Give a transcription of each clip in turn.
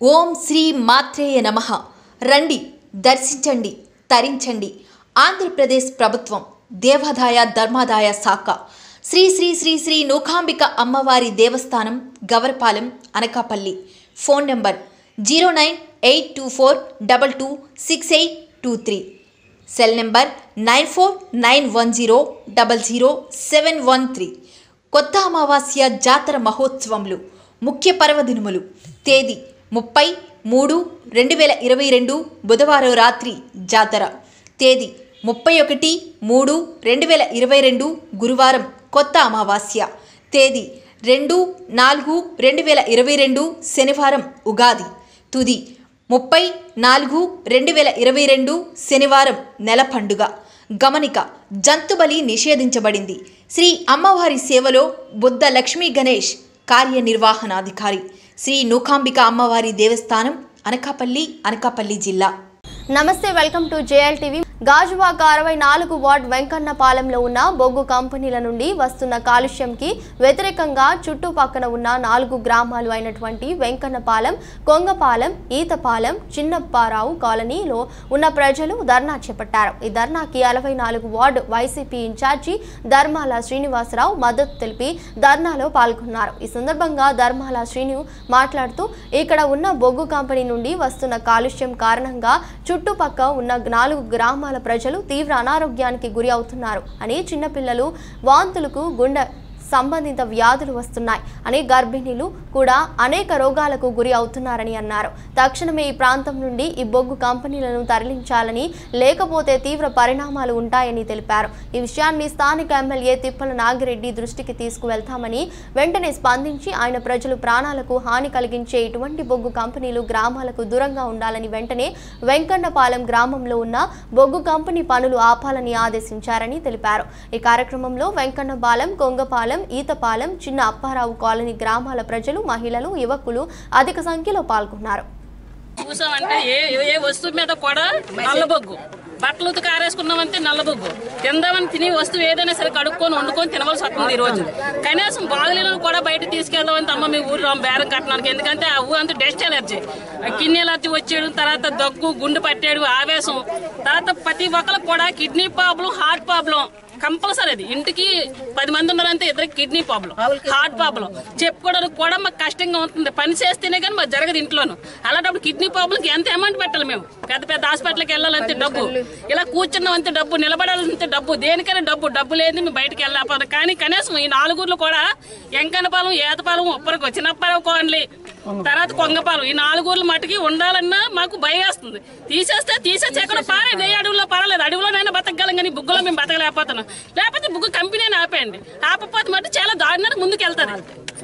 ఓం శ్రీ మాత్రేయ నమ రండి దర్శించండి తరించండి ఆంధ్రప్రదేశ్ ప్రభుత్వం దేవాదాయ ధర్మాదాయ శాఖ శ్రీ శ్రీ శ్రీ శ్రీ నూకాంబిక అమ్మవారి దేవస్థానం Gavarapalem Anakapalli phone number zero nine eight two four double two six eight two three cell number nine four nine one zero double zero seven one three కొత్త అమావాస్య జాతర మహోత్సవములు ముఖ్య పర్వదినములు తేదీ ముప్పై మూడు రెండు వేల ఇరవై రెండు బుధవారం రాత్రి జాతర తేదీ ముప్పై ఒకటి మూడు రెండు వేల ఇరవై రెండు గురువారం కొత్త అమావాస్య తేదీ రెండు నాలుగు రెండు వేల ఇరవై రెండు శనివారం ఉగాది తుది ముప్పై నాలుగు రెండు వేల ఇరవై రెండు శనివారం నెల పండుగ గమనిక జంతుబలి నిషేధించబడింది శ్రీ అమ్మవారి సేవలో బుద్ధ లక్ష్మీ గణేష్ కార్యనిర్వహణాధికారి శ్రీ నూకాంబిక అమ్మవారి దేవస్థానం అనకాపల్లి అనకాపల్లి జిల్లా నమస్తే welcome to JL TV Gajuwaka అరవై నాలుగు వార్డ్ వెంకన్నపాలెంలో ఉన్న బొగ్గు కంపెనీల నుండి వస్తున్న కాలుష్యంకి వ్యతిరేకంగా చుట్టుపక్కన ఉన్న నాలుగు గ్రామాలు అయినటువంటి వెంకన్నపాలెం కొంగపాలెం ఈతపాలెం చిన్నప్పారావు కాలనీలో ఉన్న ప్రజలు ధర్నా చేపట్టారు ఈ ధర్నాకి అరవై నాలుగు వార్డు వైసీపీ ఇన్ఛార్జి ధర్మాల శ్రీనివాసరావు మద్దతు తెలిపి ధర్నాలో పాల్గొన్నారు ఈ సందర్భంగా ధర్మాల శ్రీను మాట్లాడుతూ ఇక్కడ ఉన్న బొగ్గు కంపెనీ నుండి వస్తున్న కాలుష్యం కారణంగా చుట్టుపక్క ఉన్న నాలుగు గ్రామాల ప్రజలు తీవ్ర అనారోగ్యానికి గురి అవుతున్నారు అని చిన్నపిల్లలు వాంతులకు గుండె సంబంధిత వ్యాధులు వస్తున్నాయి అని గర్భిణీలు కూడా అనేక రోగాలకు గురి అవుతున్నారని అన్నారు తక్షణమే ఈ ప్రాంతం నుండి ఈ బొగ్గు కంపెనీలను తరలించాలని లేకపోతే తీవ్ర పరిణామాలు ఉంటాయని తెలిపారు ఈ విషయాన్ని స్థానిక ఎమ్మెల్యే తిప్పల నాగిరెడ్డి దృష్టికి తీసుకువెళ్తామని వెంటనే స్పందించి ఆయన ప్రజలు ప్రాణాలకు హాని కలిగించే ఇటువంటి బొగ్గు కంపెనీలు గ్రామాలకు దూరంగా ఉండాలని వెంటనే వెంకన్నపాలెం గ్రామంలో ఉన్న బొగ్గు కంపెనీ పనులు ఆపాలని ఆదేశించారని తెలిపారు ఈ కార్యక్రమంలో వెంకన్నపాలెం కొంగపాలెం ఈతపాలెం చిన్న అప్పారావు కాలనీ గ్రామాల ప్రజలు మహిళలు యువకులు అధిక సంఖ్యలో పాల్గొన్నారు చూసామంటే ఏ ఏ వస్తువు మీద కూడా నల్లబొగ్గు బట్టలు ఉతికి ఆరేసుకున్నామంటే నల్లబొగ్గు తిందామని తిని వస్తువు ఏదైనా సరే కడుక్కొని వండుకొని తినవలసి వస్తుంది ఈ రోజు కనీసం బాగులేని కూడా బయట తీసుకెళ్దామంటే అమ్మ మీ ఊరు బేరం కట్టడానికి ఎందుకంటే ఆ ఊరు అంతా డస్ట్ ఎలర్జీ కిడ్నీ ఎలర్జీ వచ్చేయడం తర్వాత దగ్గు గుండె పట్టేడు ఆవేశం తర్వాత ప్రతి ఒక్కరికి కూడా kidney problem heart problem compulsory అది ఇంటికి పది మంది ఉన్నారంటే ఇద్దరికి కిడ్నీ ప్రాబ్లం హార్ట్ ప్రాబ్లం చెప్పుకోవడానికి కూడా మాకు కష్టంగా ఉంటుంది పని చేస్తేనే కానీ మాకు జరగదు ఇంట్లోను అలాంటప్పుడు కిడ్నీ ప్రాబ్లంకి ఎంత అమౌంట్ పెట్టాలి మేము పెద్ద పెద్ద హాస్పిటల్కి వెళ్ళాలంటే డబ్బు ఇలా కూర్చున్నాం అంతే డబ్బు నిలబడాలంటే డబ్బు దేనికైనా డబ్బు డబ్బు లేదు మేము బయటకు వెళ్ళాలి కానీ కనీసం ఈ నాలుగుర్లు కూడా ఎంకనపాలెం ఏతపాలెం ఉప్పరకు చిన్నపాలెం కోన్లీ తర్వాత కొంగపాలెం ఈ నాలుగుర్లు మటుకి ఉండాలన్నా మాకు భయం వేస్తుంది తీసేస్తే తీసేసి ఎక్కడ పారే ఏ అడవుల్లో పర్వాలేదు అడవిలోనైనా బతకగలం కానీ బుగ్గులో మేము బతకలేకపోతున్నాం లేకపోతే బుగ్గు కంపెనీ ఆపేయండి ఆపకపోతే మటు చాలా దారుణంగా ముందుకు వెళ్తుంది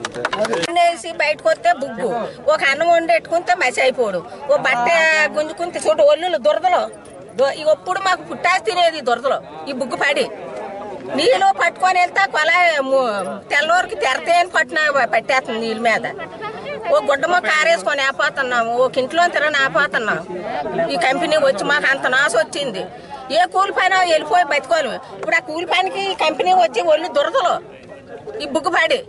వేసి బయటకు వస్తే బుగ్గు ఒక అన్నం వండి పెట్టుకుంటే మసి అయిపోడు ఓ బట్ట గుంజుకుంటే చూడు ఒళ్ళు దురదలు దు- ఇక ఎప్పుడు మాకు పుట్టాసి తినేది దురదలు ఈ బుగ్గు పడి నీళ్ళు పట్టుకొని వెళ్తే కొల తెల్లవారికి తెరతే అని పట్టిన పట్టేస్తుంది నీళ్ళ మీద ఓ గుడ్డమో కారేసుకొని ఆపోతున్నాము ఒక ఇంట్లో తినని ఆపోతున్నాం ఈ కంపెనీ వచ్చి మాకు అంత నాశ వచ్చింది ఏ కూలి పైన వెళ్ళిపోయి బతుకోలేము ఇప్పుడు ఆ కూలి పనికి ఈ కంపెనీ వచ్చి ఒళ్ళు దురదలు ఈ బుగ్గు పడి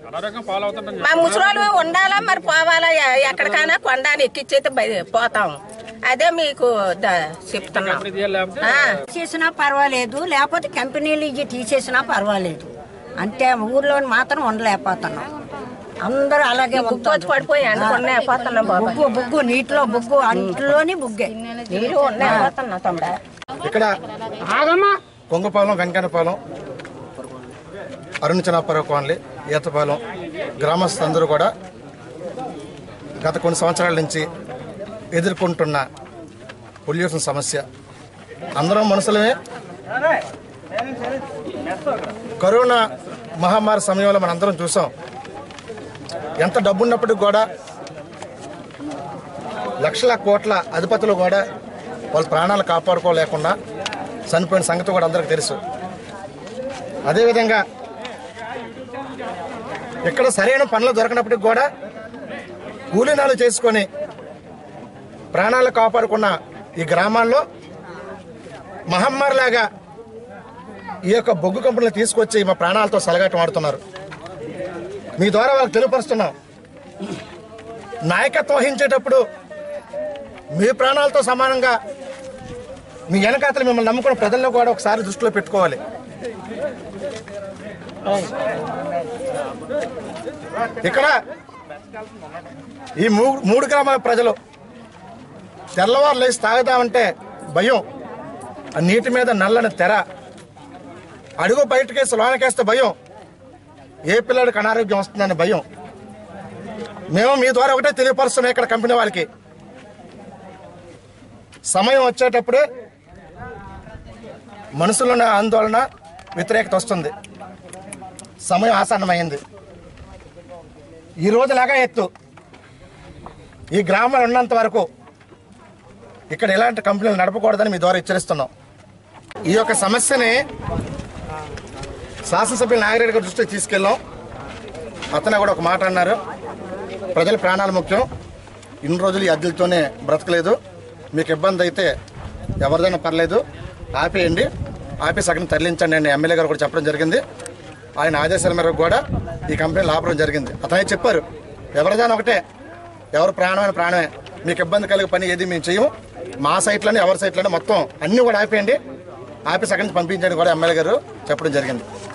మా ముసలోళ్ళు ఉండాలా మరి పోవాలా ఎ- ఎక్కడికైనా కొండాని ఎక్కిచ్చేస్తే బయ- పోతాం అదే మీకు ద- చెప్తున్నాం ఆ. తీసేసినా పర్వాలేదు లేకపోతే కంపెనీలు ఇవి తీసేసినా పర్వాలేదు అంటే ఊర్లో మాత్రం ఉండలేకపోతున్నాం అందరూ అలాగే బుగ్గు వచ్చి ఉంటారు. పడిపోయి అనుకున్నా పోతున్నాం బాబా బుగ్గు బుగ్గు నీటిలో బుగ్గు అంట్లోని బుగ్గే నీళ్ళు ఉన్నాయి పోతున్నా తమ్ముడా ఇక్కడ కొంగపాలెం వెంకన్నపాలెం అరుణచనాపురం కాలనీ ఈతపాలెం గ్రామస్తులందరూ కూడా గత కొన్ని సంవత్సరాల నుంచి ఎదుర్కొంటున్న పొల్యూషన్ సమస్య అందరం మనుషులమే కరోనా మహమ్మారి సమయంలో మనందరం చూసాం ఎంత డబ్బున్నప్పటికి కూడా లక్షల కోట్ల అధిపతులు కూడా వాళ్ళ ప్రాణాలు కాపాడుకోలేకుండా చనిపోయిన సంగతి కూడా అందరికీ తెలుసు అదేవిధంగా ఇక్కడ సరైన పనులు దొరకనప్పటికి కూడా కూలీనాలు చేసుకొని ప్రాణాలు కాపాడుకున్న ఈ గ్రామాల్లో మహమ్మారిలాగా ఈ యొక్క బొగ్గు కంపెనీలు తీసుకొచ్చి మా ప్రాణాలతో సలగాటం ఆడుతున్నారు మీ ద్వారా వాళ్ళకి తెలియపరుస్తున్నాం నాయకత్వం వహించేటప్పుడు మీ ప్రాణాలతో సమానంగా మీ వెనకాతలు మిమ్మల్ని నమ్ముకున్న ప్రజల్లో కూడా ఒకసారి దృష్టిలో పెట్టుకోవాలి ఇక్కడ ఈ మూడు మూడు గ్రామాల ప్రజలు తెల్లవారు లేచి తాగుదామంటే భయం ఆ నీటి మీద నల్లని తెర అడుగు బయటకేసి లోనకేస్తే భయం ఏ పిల్లడికి అనారోగ్యం వస్తుందని భయం మేము మీ ద్వారా ఒకటే తెలియపరుస్తున్నాం ఇక్కడ కంపెనీ వాళ్ళకి సమయం వచ్చేటప్పుడు మనసులోని ఆందోళన వ్యతిరేకత వస్తుంది సమయం ఆసన్నమైంది ఈ రోజులాగా ఎత్తు ఈ గ్రామాలు ఉన్నంత వరకు ఇక్కడ ఎలాంటి కంపెనీలు నడపకూడదని మీ ద్వారా హెచ్చరిస్తున్నాం ఈ యొక్క సమస్యని శాసనసభ్యులు నాగిరెడ్డి గారి దృష్టికి తీసుకెళ్ళాం అతనే కూడా ఒక మాట అన్నారు ప్రజల ప్రాణాలు ముఖ్యం ఇన్ని రోజులు ఈ అద్దెలతోనే బ్రతకలేదు మీకు ఇబ్బంది అయితే ఎవరిదైనా పర్లేదు ఆపేయండి ఆపి సగం తరలించండి అని ఎమ్మెల్యే గారు కూడా చెప్పడం జరిగింది ఆయన ఆదేశాల మేరకు కూడా ఈ కంపెనీలు ఆపడం జరిగింది అతనే చెప్పారు ఎవరిదైనా ఒకటే ఎవరు ప్రాణమైన ప్రాణమే మీకు ఇబ్బంది కలిగే పని ఏది మేము చేయము మా సైట్లోనే ఎవరి సైట్లోనే మొత్తం అన్నీ కూడా ఆపేయండి ఆపి సగం పంపించండి కూడా ఎమ్మెల్యే గారు చెప్పడం జరిగింది